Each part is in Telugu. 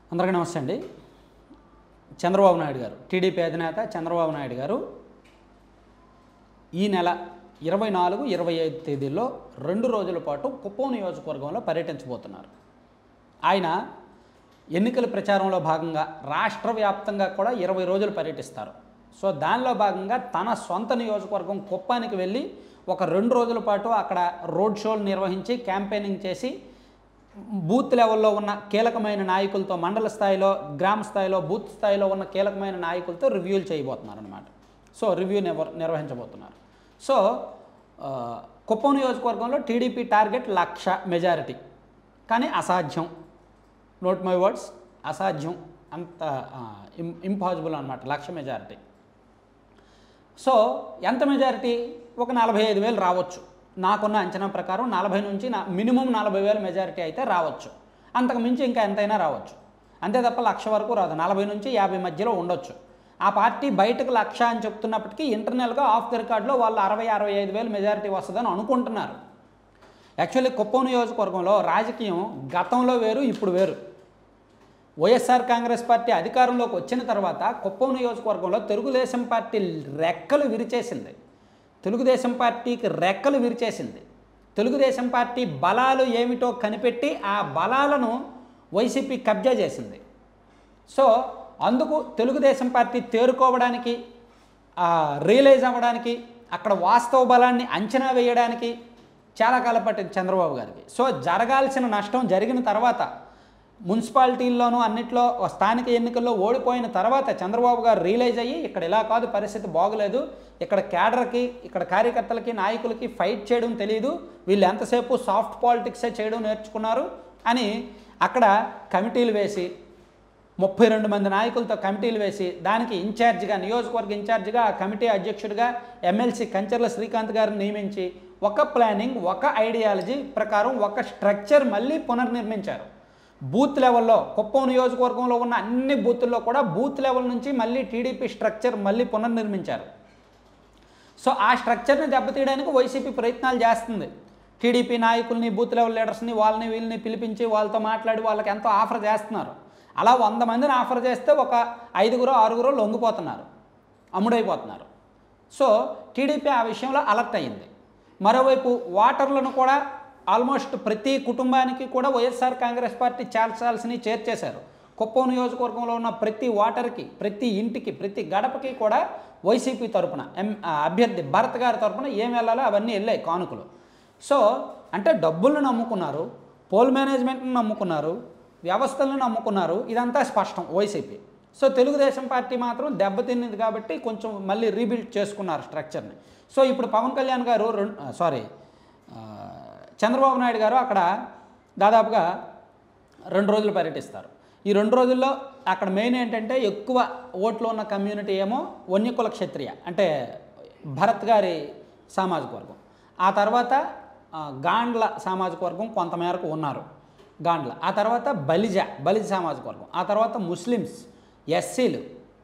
అందరికీ నమస్తే అండి చంద్రబాబు నాయుడు గారు టీడీపీ అధినేత చంద్రబాబు నాయుడు గారు ఈ నెల ఇరవై నాలుగు ఇరవై ఐదు తేదీల్లో రెండు రోజుల పాటు కుప్పం నియోజకవర్గంలో పర్యటించబోతున్నారు ఆయన ఎన్నికల ప్రచారంలో భాగంగా రాష్ట్ర వ్యాప్తంగా కూడా ఇరవై రోజులు పర్యటిస్తారు సో దానిలో భాగంగా తన సొంత నియోజకవర్గం కుప్పానికి వెళ్ళి ఒక రెండు రోజుల పాటు అక్కడ రోడ్ షోలు నిర్వహించి క్యాంపెయినింగ్ చేసి బూత్ లెవెల్లో ఉన్న కీలకమైన నాయకులతో మండల స్థాయిలో గ్రామ స్థాయిలో బూత్ స్థాయిలో ఉన్న కీలకమైన నాయకులతో రివ్యూలు చేయబోతున్నారు అనమాట సో రివ్యూ నిర్వ నిర్వహించబోతున్నారు సో ఆ, కుప్పం నియోజకవర్గంలో టీడీపీ టార్గెట్ లక్ష మెజారిటీ కానీ అసాధ్యం నోట్ మై వర్డ్స్ అసాధ్యం అంత ఇం ఇంపాసిబుల్ అనమాట లక్ష మెజారిటీ సో ఎంత మెజారిటీ ఒక నలభై ఐదు వేలు రావచ్చు నాకున్న అంచనా ప్రకారం నలభై నుంచి నా మినిమం నలభై వేల మెజారిటీ అయితే రావచ్చు అంతకు మించి ఇంకా ఎంతైనా రావచ్చు అంతే తప్ప లక్ష వరకు రాదు నలభై నుంచి యాభై మధ్యలో ఉండొచ్చు ఆ పార్టీ బయటకు లక్ష అని చెప్తున్నప్పటికీ ఇంటర్నల్గా ఆఫ్ ది రికార్డులో వాళ్ళు అరవై అరవై ఐదు వేలు మెజారిటీ వస్తుందని అనుకుంటున్నారు యాక్చువల్లీ కుప్పం నియోజకవర్గంలో రాజకీయం గతంలో వేరు ఇప్పుడు వేరు వైఎస్ఆర్ కాంగ్రెస్ పార్టీ అధికారంలోకి వచ్చిన తర్వాత కుప్పం నియోజకవర్గంలో తెలుగుదేశం పార్టీ రెక్కలు విరిచేసింది తెలుగుదేశం పార్టీకి రెక్కలు విరిచేసింది తెలుగుదేశం పార్టీ బలాలు ఏమిటో కనిపెట్టి ఆ బలాలను వైసీపీ కబ్జా చేసింది సో అందుకు తెలుగుదేశం పార్టీ తేరుకోవడానికి ఆ, రియలైజ్ అవ్వడానికి అక్కడ వాస్తవ బలాన్ని అంచనా వేయడానికి చాలా కాలం పట్టింది చంద్రబాబు గారికి సో జరగాల్సిన నష్టం జరిగిన తర్వాత మున్సిపాలిటీల్లోనూ అన్నిట్లో స్థానిక ఎన్నికల్లో ఓడిపోయిన తర్వాత చంద్రబాబు గారు రియలైజ్ అయ్యి ఇక్కడ ఇలా కాదు పరిస్థితి బాగలేదు ఇక్కడ క్యాడర్కి ఇక్కడ కార్యకర్తలకి నాయకులకి ఫైట్ చేయడం తెలియదు వీళ్ళు ఎంతసేపు సాఫ్ట్ పాలిటిక్సే చేయడం నేర్చుకున్నారు అని అక్కడ కమిటీలు వేసి ముప్పై రెండు మంది నాయకులతో కమిటీలు వేసి దానికి ఇన్ఛార్జిగా నియోజకవర్గ ఇన్ఛార్జిగా ఆ కమిటీ అధ్యక్షుడిగా ఎమ్మెల్సీ కంచర్ల శ్రీకాంత్ గారిని నియమించి ఒక ప్లానింగ్ ఒక ఐడియాలజీ ప్రకారం ఒక స్ట్రక్చర్ మళ్ళీ పునర్నిర్మించారు బూత్ లెవెల్లో కుప్పం నియోజకవర్గంలో ఉన్న అన్ని బూతుల్లో కూడా బూత్ లెవెల్ నుంచి మళ్ళీ టీడీపీ స్ట్రక్చర్ మళ్ళీ పునర్నిర్మించారు సో ఆ స్ట్రక్చర్ని దెబ్బతీయడానికి వైసీపీ ప్రయత్నాలు చేస్తుంది టీడీపీ నాయకుల్ని బూత్ లెవెల్ లీడర్స్ని వాళ్ళని వీళ్ళని పిలిపించి వాళ్ళతో మాట్లాడి వాళ్ళకి ఎంతో ఆఫర్ చేస్తున్నారు అలా వంద మందిని ఆఫర్ చేస్తే ఒక ఐదుగురు ఆరుగురు లొంగిపోతున్నారు అమ్ముడైపోతున్నారు సో టీడీపీ ఆ విషయంలో అలర్ట్ అయ్యింది మరోవైపు వాటర్లను కూడా ఆల్మోస్ట్ ప్రతి కుటుంబానికి కూడా వైఎస్ఆర్ కాంగ్రెస్ పార్టీ చేర్చాల్సినవి చేర్చేశారు కుప్పం నియోజకవర్గంలో ఉన్న ప్రతి వాటర్కి ప్రతి ఇంటికి ప్రతి గడపకి కూడా వైసీపీ తరపున ఎం ఆ, అభ్యర్థి భరత్ గారి తరపున ఏం వెళ్ళాలో అవన్నీ వెళ్ళాయి కానుకలు సో అంటే డబ్బులను నమ్ముకున్నారు పోల్ మేనేజ్మెంట్ని నమ్ముకున్నారు వ్యవస్థలను నమ్ముకున్నారు ఇదంతా స్పష్టం వైసీపీ సో తెలుగుదేశం పార్టీ మాత్రం దెబ్బతిన్నది కాబట్టి కొంచెం మళ్ళీ రీబిల్డ్ చేసుకున్నారు స్ట్రక్చర్ని సో ఇప్పుడు పవన్ కళ్యాణ్ గారు రెండు సారీ చంద్రబాబు నాయుడు గారు అక్కడ దాదాపుగా రెండు రోజులు పర్యటిస్తారు ఈ రెండు రోజుల్లో అక్కడ మెయిన్ ఏంటంటే ఎక్కువ ఓట్లు ఉన్న కమ్యూనిటీ ఏమో వన్యకుల క్షత్రియ అంటే భరత్ గారి సామాజిక వర్గం ఆ తర్వాత ఆ, గాండ్ల సామాజిక వర్గం కొంతమేరకు ఉన్నారు గాండ్ల ఆ తర్వాత బలిజ బలిజ సామాజిక వర్గం ఆ తర్వాత ముస్లిమ్స్ ఎస్సీలు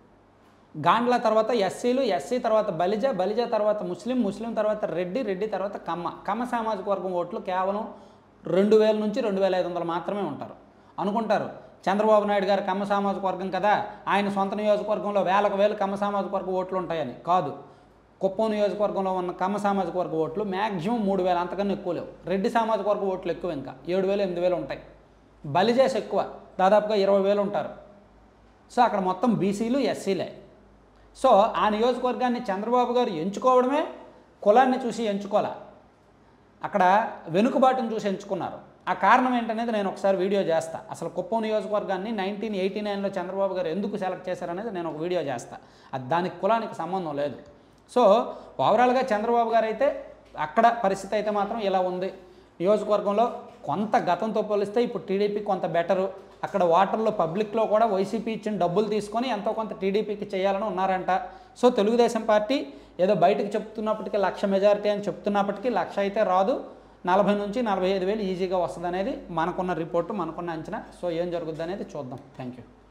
గాండ్ల తర్వాత ఎస్సీలు ఎస్సీ తర్వాత బలిజ బలిజ తర్వాత ముస్లిం ముస్లిం తర్వాత రెడ్డి రెడ్డి తర్వాత కమ్మ కమ్మ సామాజిక వర్గం ఓట్లు కేవలం రెండు వేల నుంచి రెండు వేల ఐదు వందలు మాత్రమే ఉంటారు అనుకుంటారు చంద్రబాబు నాయుడు గారు కమ్మ సామాజిక వర్గం కదా ఆయన సొంత నియోజకవర్గంలో వేలకు వేలు కమ్మ సామాజిక వర్గ ఓట్లు ఉంటాయని కాదు కుప్పం నియోజకవర్గంలో ఉన్న కమ్మ సామాజిక వర్గ ఓట్లు మ్యాక్సిమం మూడు వేలు అంతకన్నా ఎక్కువ లేవు రెడ్డి సామాజిక వర్గ ఓట్లు ఎక్కువ ఇంకా ఏడు వేలు ఎనిమిది వేలు ఉంటాయి బలిజేస్ ఎక్కువ దాదాపుగా ఇరవై వేలు ఉంటారు సో అక్కడ మొత్తం బీసీలు ఎస్సీలే సో ఆ నియోజకవర్గాన్ని చంద్రబాబు గారు ఎంచుకోవడమే కులాన్ని చూసి ఎంచుకోలే అక్కడ వెనుకబాటును చూసి ఎంచుకున్నారు ఆ కారణం ఏంటనేది నేను ఒకసారి వీడియో చేస్తా అసలు కుప్పం నియోజకవర్గాన్ని నైన్టీన్ ఎయిటీ నైన్లో చంద్రబాబు గారు ఎందుకు సెలెక్ట్ చేశారనేది నేను ఒక వీడియో చేస్తా అది దానికి కులానికి సంబంధం లేదు సో ఓవరాల్గా చంద్రబాబు గారు అయితే అక్కడ పరిస్థితి అయితే మాత్రం ఇలా ఉంది నియోజకవర్గంలో కొంత గతంతో పోలిస్తే ఇప్పుడు టీడీపీ కొంత బెటరు అక్కడ వాటర్లో పబ్లిక్లో కూడా వైసీపీ ఇచ్చిన డబ్బులు తీసుకొని ఎంతో కొంత టీడీపీకి చేయాలని ఉన్నారంట సో తెలుగుదేశం పార్టీ ఏదో బయటకు చెప్తున్నప్పటికీ లక్ష మెజారిటీ అని చెప్తున్నప్పటికీ లక్ష అయితే రాదు నలభై నుంచి నలభై ఐదు వేలు ఈజీగా వస్తుంది అనేది మనకున్న రిపోర్టు మనకున్న అంచనా సో ఏం జరుగుద్ది అనేది చూద్దాం థ్యాంక్ యూ